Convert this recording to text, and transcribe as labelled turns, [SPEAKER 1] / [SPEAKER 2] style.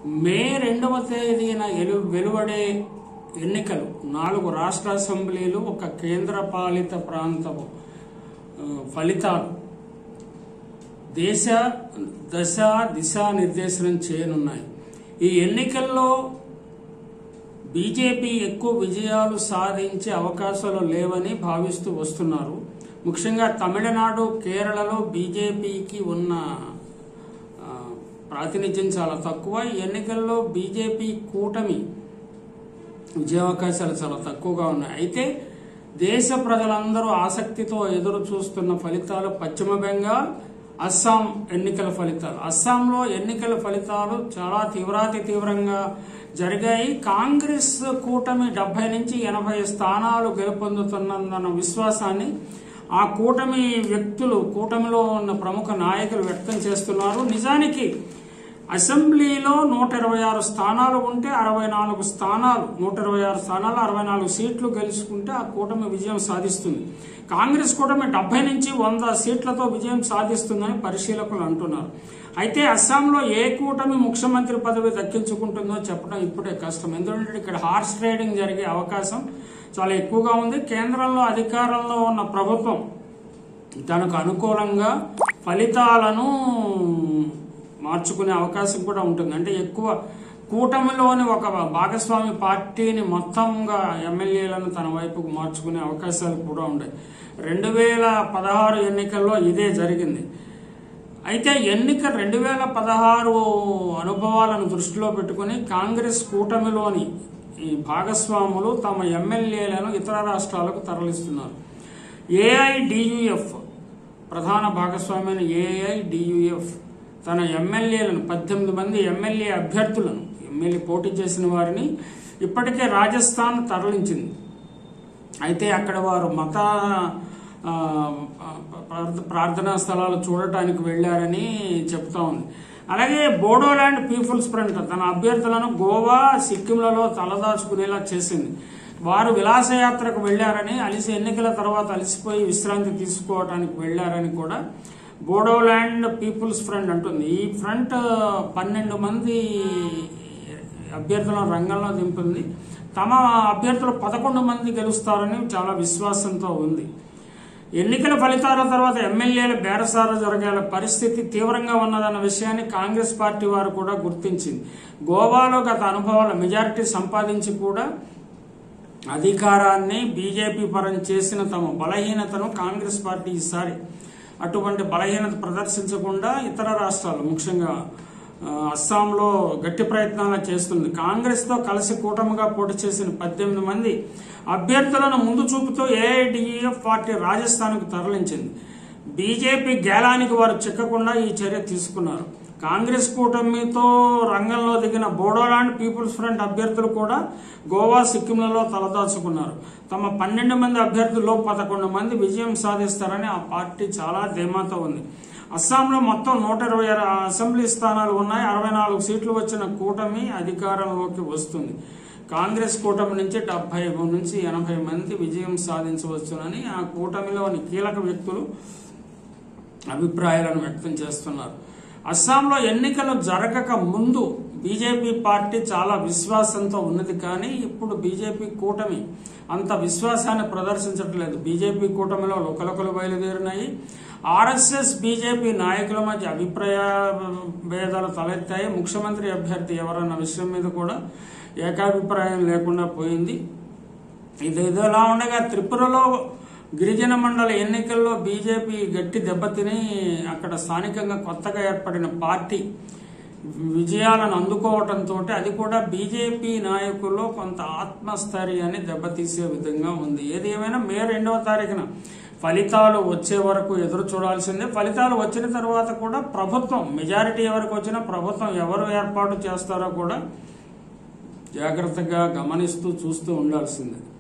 [SPEAKER 1] మే రెండవ తేదీన ఎలు వెలువడే ఎన్నికలు నాలుగు రాష్ట్ర అసెంబ్లీలు ఒక కేంద్ర పాలిత ప్రాంతము ఆ, ఫలితాలు దేశ దశ దిశ నిర్దేశనం చేయనున్నాయి ఈ ఎన్నికల్లో బీజేపీ ఎక్కువ విజయాలు సాధించే అవకాశాలు లేవని భావిస్తూ వస్తున్నారు ముఖ్యంగా తమిళనాడు కేరళలో బీజేపీకి ఉన్న ఆ, ప్రాతినిధ్యం చాలా తక్కువ ఈ ఎన్నికల్లో బీజేపీ కూటమి విజయావకాశాలు చాలా తక్కువగా ఉన్నాయి అయితే దేశ ప్రజలందరూ ఆసక్తితో ఎదురు చూస్తున్న ఫలితాలు పశ్చిమ బెంగాల్ అస్సాం ఎన్నికల ఫలితాలు అస్సాంలో ఎన్నికల ఫలితాలు చాలా తీవ్రాతి తీవ్రంగా జరిగాయి కాంగ్రెస్ కూటమి డెబ్బై నుంచి ఎనభై స్థానాలు గెలుపొందుతున్నదన్న విశ్వాసాన్ని ఆ కూటమి వ్యక్తులు కూటమిలో ఉన్న ప్రముఖ నాయకులు వ్యక్తం చేస్తున్నారు నిజానికి అసెంబ్లీలో నూట ఇరవై ఆరు స్థానాలు ఉంటే అరవై నాలుగు స్థానాలు నూట ఇరవై ఆరు స్థానాలు అరవై నాలుగు సీట్లు గెలుచుకుంటే ఆ కూటమి విజయం సాధిస్తుంది కాంగ్రెస్ కూటమి డెబ్బై నుంచి వంద సీట్లతో విజయం సాధిస్తుందని పరిశీలకులు అంటున్నారు అయితే అస్సాంలో ఏ కూటమి ముఖ్యమంత్రి పదవి దక్కించుకుంటుందో చెప్పడం ఇప్పుడే కష్టం ఎందుకంటే ఇక్కడ హార్స్ ట్రేడింగ్ జరిగే అవకాశం చాలా ఎక్కువగా ఉంది కేంద్రంలో అధికారంలో ఉన్న ప్రభుత్వం తనకు అనుకూలంగా ఫలితాలను మార్చుకునే అవకాశం కూడా ఉంటుంది అంటే ఎక్కువ కూటమిలోని ఒక భాగస్వామి పార్టీని మొత్తంగా ఎమ్మెల్యేలను తన వైపుకు మార్చుకునే అవకాశాలు కూడా ఉన్నాయి రెండు వేల పదహారు ఎన్నికల్లో ఇదే జరిగింది అయితే ఎన్నిక రెండు వేల పదహారు అనుభవాలను దృష్టిలో పెట్టుకుని కాంగ్రెస్ కూటమిలోని ఈ భాగస్వాములు తమ ఎమ్మెల్యేలను ఇతర రాష్ట్రాలకు తరలిస్తున్నారు ఏఐడియుఎఫ్ ప్రధాన భాగస్వామైన ఏఐడియుఎఫ్ తన ఎమ్మెల్యేలను పద్దెనిమిది మంది ఎమ్మెల్యే అభ్యర్థులను ఎమ్మెల్యే పోటీ చేసిన వారిని ఇప్పటికే రాజస్థాన్ తరలించింది అయితే అక్కడ వారు మత ఆ, ప్రార్థ- ప్రార్థనా స్థలాలు చూడటానికి వెళ్లారని చెప్తా ఉంది అలాగే బోడోల్యాండ్ పీపుల్స్ ఫ్రంట్ తన అభ్యర్థులను గోవా సిక్కింలలో తలదాచుకునేలా చేసింది వారు విలాసయాత్రకు వెళ్లారని అలిసి ఎన్నికల తర్వాత అలసిపోయి విశ్రాంతి తీసుకోవడానికి వెళ్లారని కూడా బోడోల్యాండ్ పీపుల్స్ ఫ్రంట్ అంటుంది ఈ ఫ్రంట్ పన్నెండు మంది అభ్యర్థులను రంగంలో దింపింది తమ అభ్యర్థులు పదకొండు మంది గెలుస్తారని చాలా విశ్వాసంతో ఉంది ఎన్నికల ఫలితాల తర్వాత ఎమ్మెల్యేల బేరసార జరగాల పరిస్థితి తీవ్రంగా ఉన్నదన్న విషయాన్ని కాంగ్రెస్ పార్టీ వారు కూడా గుర్తించింది గోవాలో గత అనుభవాల మెజారిటీ సంపాదించి కూడా అధికారాన్ని బీజేపీ పరం చేసిన తమ బలహీనతను కాంగ్రెస్ పార్టీ ఈసారి అటువంటి బలహీనత ప్రదర్శించకుండా ఇతర రాష్ట్రాలు ముఖ్యంగా ఆ, అస్సాంలో గట్టి ప్రయత్నాలు చేస్తుంది కాంగ్రెస్తో కలిసి కూటమిగా పోటీ చేసిన పద్దెనిమిది మంది అభ్యర్థులను ముందు చూపుతూ ఏఐడిఎఫ్ పార్టీ రాజస్థాన్కు తరలించింది బీజేపీ గేలానికి వారు చిక్కకుండా ఈ చర్య తీసుకున్నారు కాంగ్రెస్ కూటమితో రంగంలో దిగిన బోడోలాండ్ పీపుల్స్ ఫ్రంట్ అభ్యర్థులు కూడా గోవా సిక్కింలలో తలదాచుకున్నారు తమ పన్నెండు మంది అభ్యర్థుల్లో పదకొండు మంది విజయం సాధిస్తారని ఆ పార్టీ చాలా ధీమాతో ఉంది అస్సాంలో మొత్తం నూట ఇరవై ఆరు అసెంబ్లీ స్థానాలు ఉన్నాయి అరవై నాలుగు సీట్లు వచ్చిన కూటమి అధికారంలోకి వస్తుంది కాంగ్రెస్ కూటమి నుంచి డెబ్బై నుంచి ఎనభై మంది విజయం సాధించవచ్చునని ఆ కూటమిలోని కీలక వ్యక్తులు అభిప్రాయాలను వ్యక్తం చేస్తున్నారు అస్సాంలో ఎన్నికలు జరగక ముందు బీజేపీ పార్టీ చాలా విశ్వాసంతో ఉన్నది కానీ ఇప్పుడు బీజేపీ కూటమి అంత విశ్వాసాన్ని ప్రదర్శించట్లేదు బీజేపీ కూటమిలో లుకలుకలు బయలుదేరినాయి ఆర్ఎస్ఎస్ బీజేపీ నాయకుల మధ్య అభిప్రాయ భేదాలు తలెత్తాయి ముఖ్యమంత్రి అభ్యర్థి ఎవరన్న విషయం మీద కూడా ఏకాభిప్రాయం లేకుండా పోయింది ఇది ఇదిలా ఉండగా త్రిపురలో గిరిజన మండల ఎన్నికల్లో బీజేపీ గట్టి దెబ్బతిని అక్కడ స్థానికంగా కొత్తగా ఏర్పడిన పార్టీ విజయాలను అందుకోవడంతో అది కూడా బీజేపీ నాయకుల్లో కొంత ఆత్మస్థైర్యాన్ని దెబ్బతీసే విధంగా ఉంది ఏది ఏమైనా మే రెండవ తారీఖున ఫలితాలు వచ్చే వరకు ఎదురు చూడాల్సిందే ఫలితాలు వచ్చిన తర్వాత కూడా ప్రభుత్వం మెజారిటీ ఎవరికి వచ్చినా ప్రభుత్వం ఎవరు ఏర్పాటు చేస్తారో కూడా జాగ్రత్తగా గమనిస్తూ చూస్తూ ఉండాల్సిందే